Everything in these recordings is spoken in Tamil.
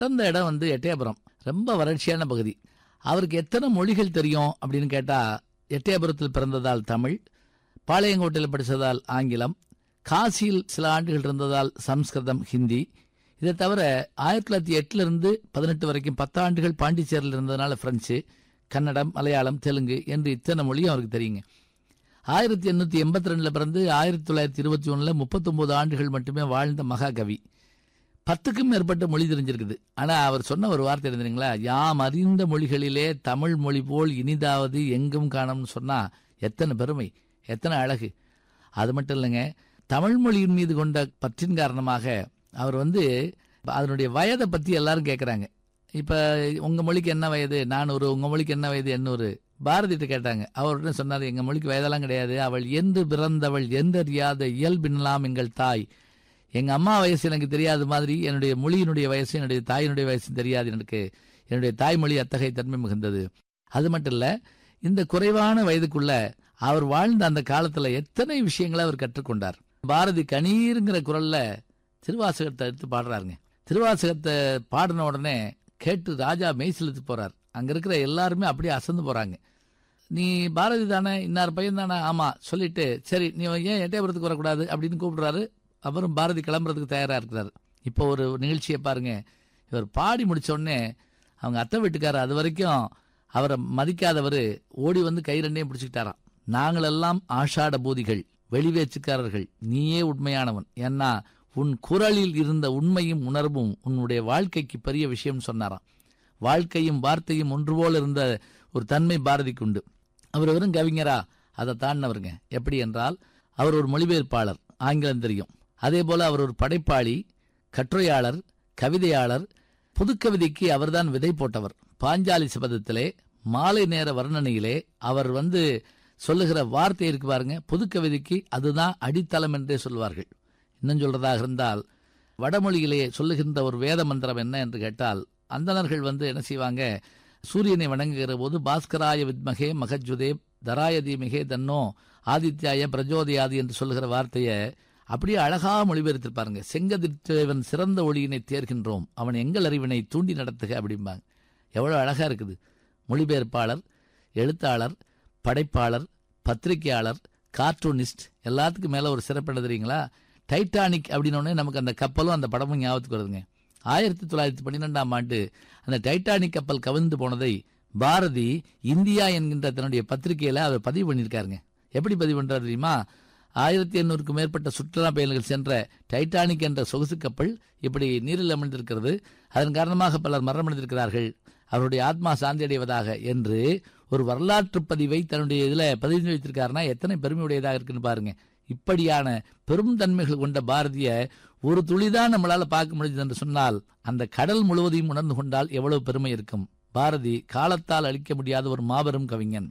பிறந்த இடம் வந்து எட்டயபுரம் ரொம்ப வறட்சியான பகுதி அவருக்கு எத்தனை மொழிகள் தெரியும் அப்படின்னு கேட்டா எட்டயபுரத்தில் பிறந்ததால் தமிழ் பாளையங்கோட்டையில் படித்ததால் ஆங்கிலம் காசியில் சில ஆண்டுகள் இருந்ததால் சம்ஸ்கிருதம் ஹிந்தி இதை தவிர ஆயிரத்தி தொள்ளாயிரத்தி எட்டுல இருந்து பதினெட்டு வரைக்கும் பத்தாண்டுகள் பாண்டிச்சேரியில் இருந்ததுனால பிரெஞ்சு கன்னடம் மலையாளம் தெலுங்கு என்று இத்தனை மொழியும் அவருக்கு தெரியுங்க ஆயிரத்தி எண்ணூற்றி எண்பத்தி ரெண்டில் பிறந்து ஆயிரத்தி தொள்ளாயிரத்தி இருபத்தி ஒன்றில் முப்பத்தொம்போது ஆண்டுகள் மட்டுமே வாழ்ந்த மகாகவி பத்துக்கும் மேற்பட்ட மொழி தெரிஞ்சிருக்குது ஆனால் அவர் சொன்ன ஒரு வார்த்தை இருந்தீங்களா யாம் அறிந்த மொழிகளிலே தமிழ் மொழி போல் இனிதாவது எங்கும் காணும்னு சொன்னால் எத்தனை பெருமை எத்தனை அழகு அது மட்டும் இல்லைங்க தமிழ் மொழியின் மீது கொண்ட பற்றின் காரணமாக அவர் வந்து அதனுடைய வயதை பற்றி எல்லாரும் கேட்குறாங்க இப்போ உங்கள் மொழிக்கு என்ன வயது நானூறு உங்கள் மொழிக்கு என்ன வயது எண்ணூறு பாரதிட்ட கேட்டாங்க அவர்கிட்ட சொன்னார் எங்கள் மொழிக்கு வயதெல்லாம் கிடையாது அவள் என்று பிறந்தவள் எந்தறியாத இயல்பினலாம் எங்கள் தாய் எங்கள் அம்மா வயசு எனக்கு தெரியாத மாதிரி என்னுடைய மொழியினுடைய வயசு என்னுடைய தாயினுடைய வயசு தெரியாது எனக்கு என்னுடைய தாய்மொழி அத்தகைய தன்மை மிகுந்தது அது மட்டும் இல்லை இந்த குறைவான வயதுக்குள்ள அவர் வாழ்ந்த அந்த காலத்தில் எத்தனை விஷயங்களை அவர் கற்றுக்கொண்டார் பாரதி கணீருங்கிற குரல்ல திருவாசகத்தை எடுத்து பாடுறாருங்க திருவாசகத்தை பாடின உடனே கேட்டு ராஜா மெய்சிலுத்து போறார் அங்க இருக்கிற எல்லாருமே அப்படியே அசந்து போறாங்க நீ பாரதி தானே இன்னார் பையன் தானே ஆமா சொல்லிட்டு சரி நீ ஏன் எட்டயபுரத்துக்கு வரக்கூடாது அப்படின்னு கூப்பிடுறாரு அப்புறம் பாரதி கிளம்புறதுக்கு தயாரா இருக்கிறாரு இப்போ ஒரு நிகழ்ச்சியை பாருங்க இவர் பாடி முடிச்ச உடனே அவங்க அத்தை வீட்டுக்காரர் அது வரைக்கும் அவரை மதிக்காதவர் ஓடி வந்து கை ரெண்டையும் பிடிச்சிக்கிட்டாராம் நாங்களெல்லாம் ஆஷாட பூதிகள் வெளிவேச்சுக்காரர்கள் நீயே உண்மையானவன் ஏன்னா உன் குரலில் இருந்த உண்மையும் உணர்வும் உன்னுடைய வாழ்க்கைக்கு பெரிய விஷயம் சொன்னாராம் வாழ்க்கையும் வார்த்தையும் ஒன்று போல இருந்த ஒரு தன்மை பாரதிக்கு உண்டு அவர் வெறும் கவிஞரா அதை தாண்டினவருங்க எப்படி என்றால் அவர் ஒரு மொழிபெயர்ப்பாளர் ஆங்கிலம் தெரியும் அதே போல அவர் ஒரு படைப்பாளி கட்டுரையாளர் கவிதையாளர் புதுக்கவிதைக்கு அவர்தான் விதை போட்டவர் பாஞ்சாலி சபதத்திலே மாலை நேர வர்ணனையிலே அவர் வந்து சொல்லுகிற வார்த்தை இருக்கு பாருங்க புதுக்கவிதைக்கு அதுதான் அடித்தளம் என்றே சொல்வார்கள் இன்னும் சொல்றதாக இருந்தால் வடமொழியிலே சொல்லுகின்ற ஒரு வேத மந்திரம் என்ன என்று கேட்டால் அந்தணர்கள் வந்து என்ன செய்வாங்க சூரியனை வணங்குகிற போது பாஸ்கராய வித்மகே மகஜுதே தராய தீமிகே தன்னோ ஆதித்யாய பிரஜோதயாதி என்று சொல்லுகிற வார்த்தையை அப்படியே அழகா மொழிபெயர்த்திருப்பாருங்க செங்கதிர்த்தேவன் சிறந்த ஒளியினை தேர்கின்றோம் அவன் எங்கள் அறிவினை தூண்டி நடத்துக அப்படிம்பாங்க எவ்வளவு அழகா இருக்குது மொழிபெயர்ப்பாளர் எழுத்தாளர் படைப்பாளர் பத்திரிகையாளர் கார்ட்டூனிஸ்ட் எல்லாத்துக்கும் மேல ஒரு சிறப்பு என்ன தெரியுங்களா டைட்டானிக் அப்படின்னோடனே நமக்கு அந்த கப்பலும் அந்த படமும் ஞாபகத்துக்கு வருதுங்க ஆயிரத்தி தொள்ளாயிரத்தி பன்னிரெண்டாம் ஆண்டு அந்த டைட்டானிக் கப்பல் கவிழ்ந்து போனதை பாரதி இந்தியா என்கின்ற தன்னுடைய பத்திரிகையில அவர் பதிவு பண்ணியிருக்காருங்க எப்படி பதிவு பண்றாரு தெரியுமா ஆயிரத்தி எண்ணூறுக்கும் மேற்பட்ட சுற்றுலா பயணிகள் சென்ற டைட்டானிக் என்ற சொகுசு கப்பல் இப்படி நீரில் அமிழ்ந்திருக்கிறது அதன் காரணமாக பலர் மரணமடைந்திருக்கிறார்கள் அவருடைய ஆத்மா சாந்தி அடைவதாக என்று ஒரு வரலாற்று பதிவை தன்னுடைய இதுல பதிவு வைத்திருக்காருன்னா எத்தனை பெருமையுடையதாக இருக்குன்னு பாருங்க இப்படியான பெரும் தன்மைகள் கொண்ட பாரதிய ஒரு துளிதான் நம்மளால பார்க்க முடியுது என்று சொன்னால் அந்த கடல் முழுவதையும் உணர்ந்து கொண்டால் எவ்வளவு பெருமை இருக்கும் பாரதி காலத்தால் அழிக்க முடியாத ஒரு மாபெரும் கவிஞன்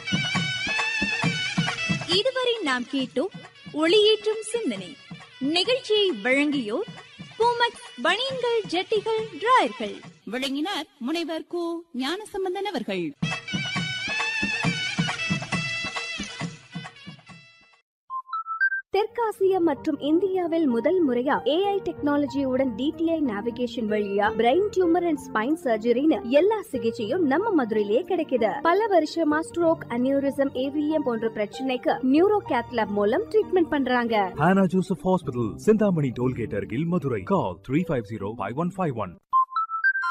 இதுவரை நாம் கேட்டோம் ஒளியேற்றும் சிந்தனை நிகழ்ச்சியை வழங்கியோர் பூமக் பனியன்கள் ஜட்டிகள் டிராயர்கள் விளங்கினார் முனைவர் கு ஞானசம்பந்தன் அவர்கள் தெற்காசிய மற்றும் இந்தியாவில் முதல் முறையா ஏஐ டெக்னாலஜியுடன் டிடிஐ நேவிகேஷன் வழியா பிரெயின் டியூமர் அண்ட் ஸ்பைன் சர்ஜரின்னு எல்லா சிகிச்சையும் நம்ம மதுரையிலேயே கிடைக்குது பல வருஷமா ஸ்ட்ரோக் அனியூரிசம் ஏவிஎம் போன்ற பிரச்சனைக்கு நியூரோ கேத்லாப் மூலம் ட்ரீட்மெண்ட் பண்றாங்க Hannah Joseph Hospital, Sindhamani Tollgate, Argil, Madurai. Call 350 5151.